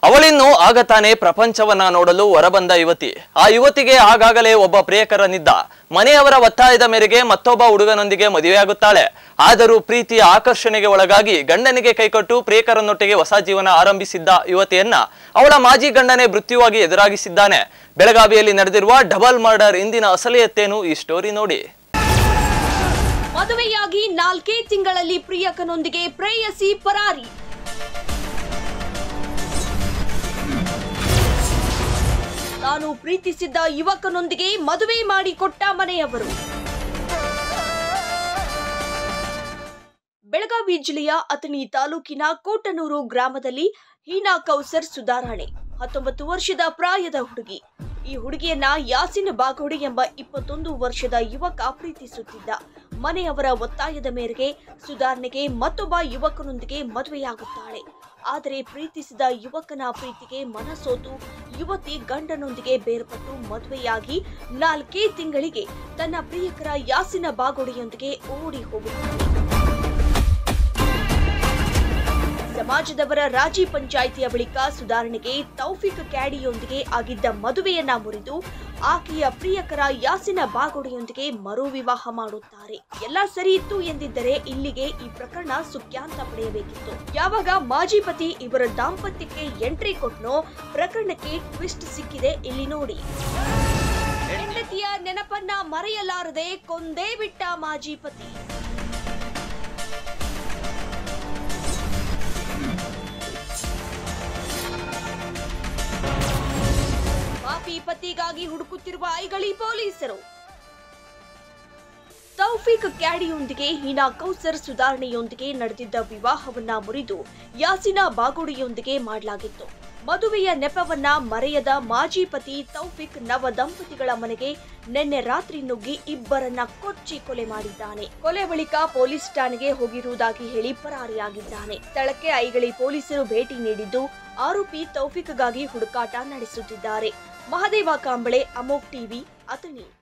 ಅವಳಿನ್ನು ಆಗ ತಾನೇ ಪ್ರಪಂಚವನ್ನ ನೋಡಲು ಹೊರಬಂದ ಯುವತಿ ಆ ಯುವತಿಗೆ ಆಗಾಗಲೇ ಒಬ್ಬ ಪ್ರಿಯಕರನಿದ್ದ ಮನೆಯವರ ಒತ್ತಾಯದ ಮೇರೆಗೆ ಮತ್ತೊಬ್ಬ ಹುಡುಗನೊಂದಿಗೆ ಮದುವೆಯಾಗುತ್ತಾಳೆ ಆದರೂ ಪ್ರೀತಿಯ ಆಕರ್ಷಣೆಗೆ ಒಳಗಾಗಿ ಗಂಡನಿಗೆ ಕೈಕೊಟ್ಟು ಪ್ರಿಯಕರನೊಟ್ಟಿಗೆ ಹೊಸ ಜೀವನ ಆರಂಭಿಸಿದ್ದ ಯುವತಿಯನ್ನ ಅವಳ ಮಾಜಿ ಗಂಡನೇ ಮೃತ್ಯುವಾಗಿ ಎದುರಾಗಿಸಿದ್ದಾನೆ ಬೆಳಗಾವಿಯಲ್ಲಿ ನಡೆದಿರುವ ಡಬಲ್ ಮರ್ಡರ್ ಇಂದಿನ ಅಸಲಿಯತ್ತೇನು ಈ ಸ್ಟೋರಿ ನೋಡಿ ಮದುವೆಯಾಗಿ ನಾಲ್ಕೇ ತಿಂಗಳಲ್ಲಿ ಪ್ರಿಯಕನೊಂದಿಗೆ ಪ್ರೇಯಸಿ ಪರಾರಿ ತಾನು ಪ್ರೀತಿಸಿದ್ದ ಯುವಕನೊಂದಿಗೆ ಮದುವೆ ಮಾಡಿಕೊಟ್ಟ ಮನೆಯವರು ಬೆಳಗಾವಿ ಜಿಲ್ಲೆಯ ಅಥಣಿ ತಾಲೂಕಿನ ಕೋಟನೂರು ಗ್ರಾಮದಲ್ಲಿ ಹೀನಾ ಕೌಸರ್ ಸುಧಾರಣೆ ಹತ್ತೊಂಬತ್ತು ವರ್ಷದ ಪ್ರಾಯದ ಹುಡುಗಿ ಈ ಹುಡುಗಿಯನ್ನ ಯಾಸಿನ್ ಬಾಗೋಡಿ ಎಂಬ ಇಪ್ಪತ್ತೊಂದು ವರ್ಷದ ಯುವಕ ಪ್ರೀತಿಸುತ್ತಿದ್ದ ಮನೆಯವರ ಒತ್ತಾಯದ ಮೇರೆಗೆ ಸುಧಾರಣೆಗೆ ಮತ್ತೊಬ್ಬ ಯುವಕನೊಂದಿಗೆ ಮದುವೆಯಾಗುತ್ತಾಳೆ ಆದರೆ ಪ್ರೀತಿಸಿದ ಯುವಕನ ಪ್ರೀತಿಗೆ ಮನಸೋತು ಯುವತಿ ಗಂಡನೊಂದಿಗೆ ಬೇರ್ಪಟ್ಟು ಮದುವೆಯಾಗಿ ನಾಲ್ಕೇ ತಿಂಗಳಿಗೆ ತನ್ನ ಪ್ರಿಯಕರ ಯಾಸಿನ ಬಾಗೋಡಿಯೊಂದಿಗೆ ಓಡಿ ಹೋಗುತ್ತಾಳೆ ಸಮಾಜದವರ ರಾಜಿ ಪಂಚಾಯಿತಿಯ ಬಳಿಕ ಸುಧಾರಣೆಗೆ ತೌಫಿಕ್ ಕ್ಯಾಡಿಯೊಂದಿಗೆ ಆಗಿದ್ದ ಮದುವೆಯನ್ನ ಮುರಿದು ಆಕೆಯ ಪ್ರಿಯಕರ ಯಾಸಿನ ಬಾಗೋಡಿಯೊಂದಿಗೆ ಮರು ವಿವಾಹ ಮಾಡುತ್ತಾರೆ ಎಲ್ಲ ಸರಿ ಇತ್ತು ಎಂದಿದ್ದರೆ ಇಲ್ಲಿಗೆ ಈ ಪ್ರಕರಣ ಸುಖ್ಯಾಂತ ಪಡೆಯಬೇಕಿತ್ತು ಯಾವಾಗ ಮಾಜಿ ಪತಿ ಇವರ ದಾಂಪತ್ಯಕ್ಕೆ ಎಂಟ್ರಿ ಕೊಟ್ನೋ ಪ್ರಕರಣಕ್ಕೆ ಟ್ವಿಸ್ಟ್ ಸಿಕ್ಕಿದೆ ಇಲ್ಲಿ ನೋಡಿ ಹೆಂಡತಿಯ ನೆನಪನ್ನ ಮರೆಯಲಾರದೆ ಕೊಂದೇ ಬಿಟ್ಟ ಮಾಜಿ ಪತಿ ಪಾಪಿ ಪತಿಗಾಗಿ ಹುಡುಕುತ್ತಿರುವ ಐಗಳಿ ಪೊಲೀಸರು ತೌಫಿಕ್ ಕ್ಯಾಡಿಯೊಂದಿಗೆ ಹೀನಾ ಕೌಸರ್ ಸುಧಾರಣೆಯೊಂದಿಗೆ ನಡೆದಿದ್ದ ವಿವಾಹವನ್ನ ಮುರಿದು ಯಾಸಿನಾ ಬಾಗೋಡಿಯೊಂದಿಗೆ ಮಾಡಲಾಗಿತ್ತು ಮದುವೆಯ ನೆಪವನ್ನ ಮರೆಯದ ಮಾಜಿ ಪತಿ ತೌಫಿಕ್ ನವ ದಂಪತಿಗಳ ಮನೆಗೆ ನಿನ್ನೆ ರಾತ್ರಿ ನುಗ್ಗಿ ಇಬ್ಬರನ್ನ ಕೊಚ್ಚಿ ಕೊಲೆ ಮಾಡಿದ್ದಾನೆ ಕೊಲೆ ಬಳಿಕ ಪೊಲೀಸ್ ಠಾಣೆಗೆ ಹೋಗಿರುವುದಾಗಿ ಹೇಳಿ ಪರಾರಿಯಾಗಿದ್ದಾನೆ ಸ್ಥಳಕ್ಕೆ ಐಗಳಿ ಪೊಲೀಸರು ಭೇಟಿ ನೀಡಿದ್ದು ಆರೋಪಿ ತೌಫಿಕ್ಗಾಗಿ ಹುಡುಕಾಟ ನಡೆಸುತ್ತಿದ್ದಾರೆ ಮಹದೇವ ಕಾಂಬಳೆ ಅಮೋಕ್ ಟಿವಿ ಅಥಣಿ